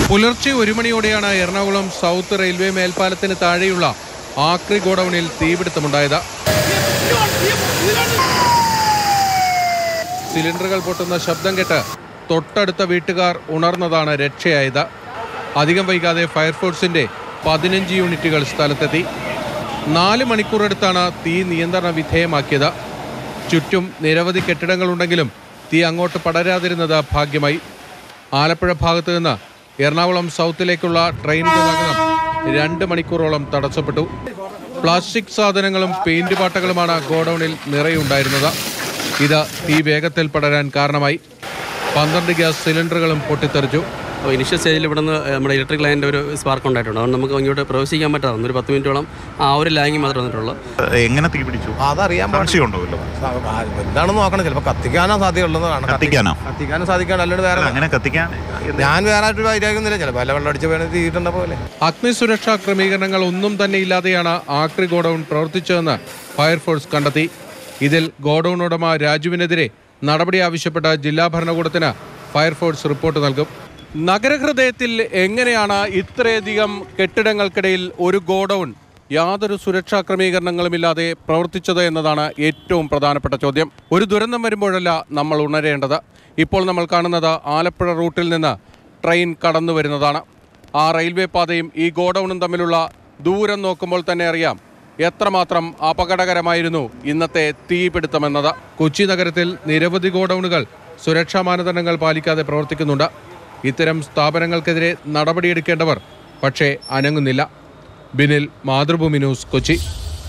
പുലർച്ചെ ഒരു മണിയോടെയാണ് എറണാകുളം സൗത്ത് റെയിൽവേ മേൽപ്പാലത്തിന് താഴെയുള്ള ആക്രി ഗോഡൌണിൽ തീപിടുത്തമുണ്ടായത് സിലിണ്ടറുകൾ പൊട്ടുന്ന ശബ്ദം കേട്ട് തൊട്ടടുത്ത വീട്ടുകാർ ഉണർന്നതാണ് രക്ഷയായത് അധികം വൈകാതെ ഫയർഫോഴ്സിന്റെ പതിനഞ്ച് യൂണിറ്റുകൾ സ്ഥലത്തെത്തി നാല് മണിക്കൂറെടുത്താണ് തീ നിയന്ത്രണ വിധേയമാക്കിയത് ചുറ്റും നിരവധി കെട്ടിടങ്ങളുണ്ടെങ്കിലും തീ അങ്ങോട്ട് പടരാതിരുന്നത് ഭാഗ്യമായി ആലപ്പുഴ ഭാഗത്ത് നിന്ന് എറണാകുളം സൗത്തിലേക്കുള്ള ട്രെയിൻ ഗതാഗതം രണ്ട് മണിക്കൂറോളം തടസ്സപ്പെട്ടു പ്ലാസ്റ്റിക് സാധനങ്ങളും പെയിന്റ് പാട്ടകളുമാണ് ഗോഡൌണിൽ നിറയുണ്ടായിരുന്നത് ഇത് തീ വേഗത്തിൽ പടരാൻ കാരണമായി പന്ത്രണ്ട് ഗ്യാസ് സിലിണ്ടറുകളും പൊട്ടിത്തെറിച്ചു അപ്പോൾ ഇനിഷ്യൽ സ്റ്റേജിൽ ഇവിടെ നിന്ന് നമ്മുടെ ഇലക്ട്രിക് ലൈനിൻ്റെ ഒരു സ്പാർക്ക് ഉണ്ടായിട്ടുണ്ട് അതുകൊണ്ട് നമുക്ക് ഇങ്ങോട്ട് പ്രവേശിക്കാൻ പറ്റാതെ ഒരു പത്ത് മിനിറ്റോളം ആ ഒരു ലാങ്ങിങ് മാത്രമേ വന്നിട്ടുള്ളൂ എങ്ങനെ തീ പിടിച്ചു അതറിയാൻ പാടില്ല. സംശയമുണ്ടോ വല്ലതും? ആ, എന്താണെന്ന് നോക്കണം ചിലപ്പോൾ കത്തിക്കാനാ സാധ്യതയുള്ളത് കാണാം കത്തിക്കാനോ? കത്തിക്കാനും സാധിക്കാണ് അല്ലാണ്ട് വേറെ അല്ല, അങ്ങനെ കത്തിക്കാൻ ഞാൻ വേറെ ആയിട്ട് വൈരാഗ്യൊന്നുമില്ല ചിലപ്പോൾ അല്ല വെള്ളം അടിച്ച് വേണമെങ്കിൽ തീയിട്ടുണ്ട പോലെ അഗ്നിസുരക്ഷാ ക്രമീകരണങ്ങൾ ഒന്നും തന്നെ ഇല്ലാതെയാണ് ആക്രി ഗോഡൌൺ പ്രവർത്തിച്ചതെന്ന് ഫയർഫോഴ്സ് കണ്ടെത്തി ഇതിൽ ഗോഡൌൺ ഉടമ രാജുവിനെതിരെ നടപടി ആവശ്യപ്പെട്ട ജില്ലാ ഭരണകൂടത്തിന് ഫയർഫോഴ്സ് റിപ്പോർട്ട് നൽകും നഗരഹൃദയത്തിൽ എങ്ങനെയാണ് ഇത്രയധികം കെട്ടിടങ്ങൾക്കിടയിൽ ഒരു ഗോഡൌൺ യാതൊരു സുരക്ഷാ ക്രമീകരണങ്ങളുമില്ലാതെ പ്രവർത്തിച്ചത് എന്നതാണ് ഏറ്റവും പ്രധാനപ്പെട്ട ചോദ്യം ഒരു ദുരന്തം വരുമ്പോഴല്ല നമ്മൾ ഉണരേണ്ടത് ഇപ്പോൾ നമ്മൾ കാണുന്നത് ആലപ്പുഴ റൂട്ടിൽ നിന്ന് ട്രെയിൻ കടന്നു വരുന്നതാണ് ആ റെയിൽവേ പാതയും ഈ ഗോഡൌണും തമ്മിലുള്ള ദൂരം നോക്കുമ്പോൾ തന്നെ അറിയാം എത്രമാത്രം അപകടകരമായിരുന്നു ഇന്നത്തെ തീപിടുത്തമെന്നത് കൊച്ചി നഗരത്തിൽ നിരവധി ഗോഡൌണുകൾ സുരക്ഷാ മാനദണ്ഡങ്ങൾ പാലിക്കാതെ പ്രവർത്തിക്കുന്നുണ്ട് ഇത്തരം സ്ഥാപനങ്ങൾക്കെതിരെ നടപടിയെടുക്കേണ്ടവർ പക്ഷേ അനങ്ങുന്നില്ല ബിനിൽ മാതൃഭൂമി ന്യൂസ് കൊച്ചി